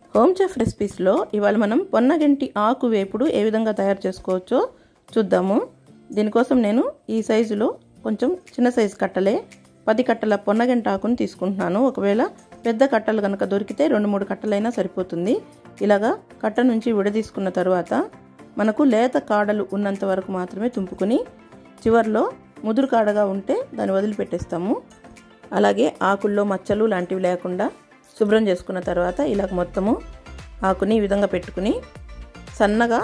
home chef రెసిపీస్లో ఇవాళ మనం పొన్నగంటి ఆకు వేపుడు ఏ విధంగా తయారు చేసుకోవచ్చో చూద్దాము దీనికోసం నేను ఈ సైజులో కొంచెం చిన్న సైజు కట్టలే పది కట్టల పొన్నగంటి ఆకుని తీసుకుంటున్నాను ఒకవేళ పెద్ద కట్టలు కనుక దొరికితే రెండు మూడు కట్టలైనా సరిపోతుంది ఇలాగా కట్ట నుంచి విడదీసుకున్న తర్వాత మనకు లేత కాడలు ఉన్నంత వరకు మాత్రమే తుంపుకుని చివర్లో ముదురు కాడగా ఉంటే దాన్ని వదిలిపెట్టేస్తాము అలాగే ఆకుల్లో మచ్చలు లాంటివి లేకుండా శుభ్రం చేసుకున్న తర్వాత ఇలా మొత్తము ఆకుని ఈ విధంగా పెట్టుకుని సన్నగా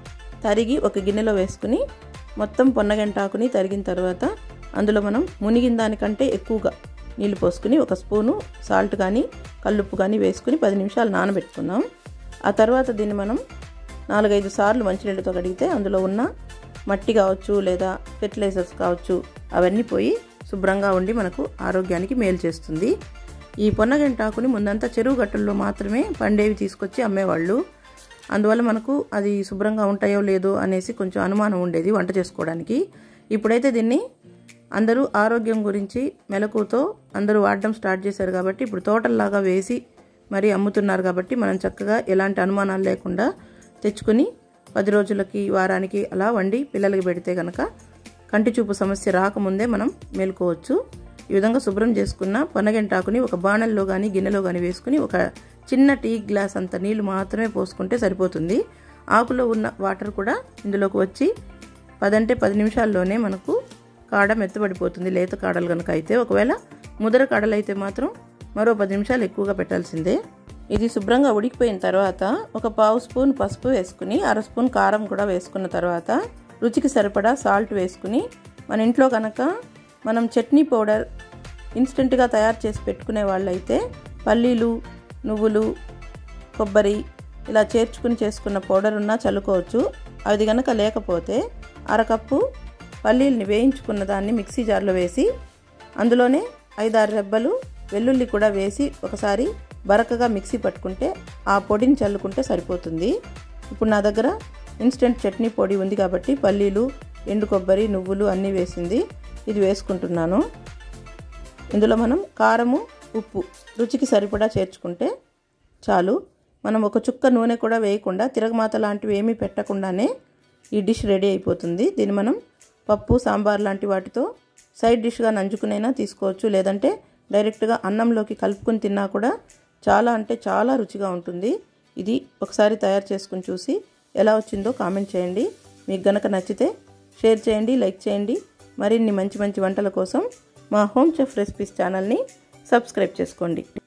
తరిగి ఒక గిన్నెలో వేసుకుని మొత్తం పొన్నగంట ఆకుని తరిగిన తర్వాత అందులో మనం మునిగిన దానికంటే ఎక్కువగా నీళ్ళు పోసుకుని ఒక స్పూను సాల్ట్ కానీ కల్లుప్పు కానీ వేసుకుని పది నిమిషాలు నానబెట్టుకుందాం ఆ తర్వాత దీన్ని మనం నాలుగైదు సార్లు మంచినీళ్ళతో కడిగితే అందులో ఉన్న మట్టి కావచ్చు లేదా ఫెర్టిలైజర్స్ కావచ్చు అవన్నీ పోయి శుభ్రంగా ఉండి మనకు ఆరోగ్యానికి మేలు చేస్తుంది ఈ పొన్నగంటాకుని ముందంతా చెరువు గట్టుల్లో మాత్రమే పండేవి తీసుకొచ్చి అమ్మేవాళ్ళు అందువల్ల మనకు అది శుభ్రంగా ఉంటాయో లేదో అనేసి కొంచెం అనుమానం ఉండేది వంట చేసుకోవడానికి ఇప్పుడైతే దీన్ని అందరూ ఆరోగ్యం గురించి మెలకుతో అందరూ వాడడం స్టార్ట్ చేశారు కాబట్టి ఇప్పుడు తోటల్లాగా వేసి మరి అమ్ముతున్నారు కాబట్టి మనం చక్కగా ఎలాంటి అనుమానాలు లేకుండా తెచ్చుకొని పది రోజులకి వారానికి అలా వండి పిల్లలకి పెడితే కనుక కంటి చూపు సమస్య రాకముందే మనం మేలుకోవచ్చు ఈ విధంగా శుభ్రం చేసుకున్న పొన్నగంటాకుని ఒక బాణల్లో కానీ గిన్నెలో కానీ వేసుకుని ఒక చిన్న టీ గ్లాస్ అంత నీళ్లు మాత్రమే పోసుకుంటే సరిపోతుంది ఆకులో ఉన్న వాటర్ కూడా ఇందులోకి వచ్చి పదంటే పది నిమిషాల్లోనే మనకు కాడ మెత్తబడిపోతుంది లేత కాడలు కనుక అయితే ఒకవేళ ముదర కాడలు అయితే మాత్రం మరో పది నిమిషాలు ఎక్కువగా పెట్టాల్సిందే ఇది శుభ్రంగా ఉడికిపోయిన తర్వాత ఒక పావు స్పూన్ పసుపు వేసుకుని అర స్పూన్ కారం కూడా వేసుకున్న తర్వాత రుచికి సరిపడా సాల్ట్ వేసుకుని మన ఇంట్లో కనుక మనం చట్నీ పౌడర్ ఇన్స్టెంట్గా తయారు చేసి పెట్టుకునే వాళ్ళైతే పల్లీలు నువ్వులు కొబ్బరి ఇలా చేర్చుకుని చేసుకున్న పౌడర్ ఉన్నా చల్లుకోవచ్చు అది కనుక లేకపోతే అరకప్పు పల్లీల్ని వేయించుకున్న దాన్ని మిక్సీ జార్లో వేసి అందులోనే ఐదారు రెబ్బలు వెల్లుల్లి కూడా వేసి ఒకసారి బరకగా మిక్సీ పట్టుకుంటే ఆ పొడిని చల్లుకుంటే సరిపోతుంది ఇప్పుడు నా దగ్గర ఇన్స్టెంట్ చట్నీ పొడి ఉంది కాబట్టి పల్లీలు ఎండు కొబ్బరి నువ్వులు అన్నీ వేసింది ఇది వేసుకుంటున్నాను ఇందులో మనం కారము ఉప్పు రుచికి సరిపడా చేర్చుకుంటే చాలు మనం ఒక చుక్క నూనె కూడా వేయకుండా తిరగమాత లాంటివి ఏమీ పెట్టకుండానే ఈ డిష్ రెడీ అయిపోతుంది దీన్ని మనం పప్పు సాంబార్ లాంటి వాటితో సైడ్ డిష్గా నంచుకునైనా తీసుకోవచ్చు లేదంటే డైరెక్ట్గా అన్నంలోకి కలుపుకొని తిన్నా కూడా చాలా అంటే చాలా రుచిగా ఉంటుంది ఇది ఒకసారి తయారు చేసుకుని చూసి ఎలా వచ్చిందో కామెంట్ చేయండి మీకు గనక నచ్చితే షేర్ చేయండి లైక్ చేయండి మరిన్ని మంచి మంచి వంటల కోసం మా హోమ్ చెఫ్ రెసిపీస్ ఛానల్ని సబ్స్క్రైబ్ చేసుకోండి